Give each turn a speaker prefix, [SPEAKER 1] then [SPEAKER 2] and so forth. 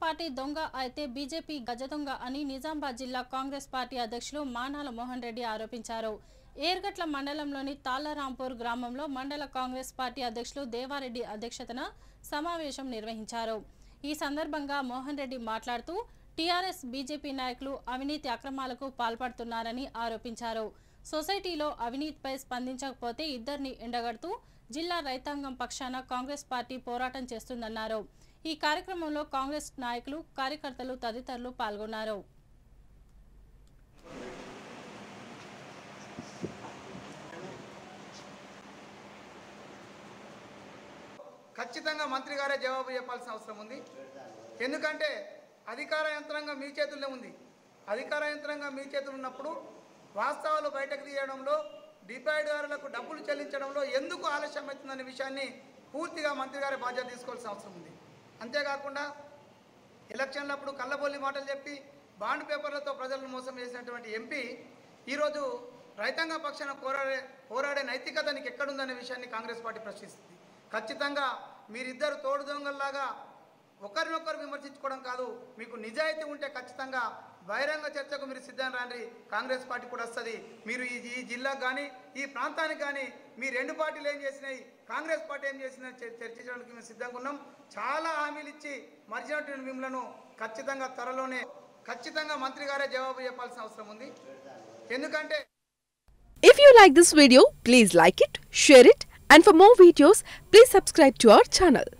[SPEAKER 1] Party దొంగ అయితే BJP గజ దొంగ అని నిజామాబాద్ జిల్లా కాంగ్రెస్ పార్టీ అధ్యక్షులు మానాల మోహన్ రెడ్డి ఆరోపించారు ఏర్గట్ల మండలంలోని తాళ్లరాంపూర్ గ్రామంలో మండల కాంగ్రెస్ పార్టీ అధ్యక్షులు దేవారెడ్డి అధ్యక్షతన సమావేశం నిర్వహించారు ఈ సందర్భంగా మోహన్ రెడ్డి మాట్లాడుతూ టీఆర్ఎస్ బీజేపీ నాయకులు అవినీతి అక్రమాలకు పాల్పడుతున్నారని ఆరోపించారు సొసైటీలో అవినీతిపై స్పందించకపోతే ఇద్దరిని ఎండగడుతూ జిల్లా రైతాంగం పక్షాన కాంగ్రెస్ పార్టీ పోరాటం చేస్తుందన్నారు ఈ కార్యక్రమంలో కాంగ్రెస్ నాయకులు కార్యకర్తలు తదితరులు పాల్గొన్నారు
[SPEAKER 2] ఖచ్చితంగా మంత్రి గారే జవాబు చెప్పాల్సిన అవసరం ఉంది ఎందుకంటే అధికార యంత్రాంగం మీ చేతుల్లో ఉంది అధికార యంత్రాంగం మీ చేతులు ఉన్నప్పుడు వాస్తవాలు బయటకు తీయడంలో డిపాయిడ్దారులకు డబ్బులు చెల్లించడంలో ఎందుకు ఆలస్యం అవుతుందనే విషయాన్ని పూర్తిగా మంత్రి గారి బాధ్యత తీసుకోవాల్సిన అవసరం ఉంది అంతేకాకుండా ఎలక్షన్లప్పుడు కళ్ళబొల్లి మాటలు చెప్పి బాండ్ పేపర్లతో ప్రజలను మోసం చేసినటువంటి ఎంపీ ఈరోజు రైతాంగ పక్షాన పోరాడే పోరాడే నైతికత నీకు ఎక్కడుందనే విషయాన్ని కాంగ్రెస్ పార్టీ ప్రశ్నిస్తుంది ఖచ్చితంగా మీరిద్దరు తోడు దొంగల్లాగా ఒకరినొకరు విమర్శించుకోవడం కాదు మీకు నిజాయితీ ఉంటే ఖచ్చితంగా బహిరంగ చర్చకు మీరు సిద్ధం రాండి కాంగ్రెస్ పార్టీ కూడా వస్తుంది మీరు ఈ ఈ జిల్లాకు కానీ ఈ ప్రాంతానికి కానీ మీ రెండు పార్టీలు ఏం చేసినాయి కాంగ్రెస్ పార్టీ ఏం చేసినా చర్- చర్చించడానికి మేము సిద్ధంగా ఉన్నాం చాలా హామీలు ఇచ్చి మరిచినటువంటి మిమ్మలను ఖచ్చితంగా త్వరలోనే ఖచ్చితంగా మంత్రి గారే జవాబు చెప్పాల్సిన అవసరం ఉంది ఎందుకంటే
[SPEAKER 3] If you like this video, please like it, share it, and for more videos, please subscribe to our channel.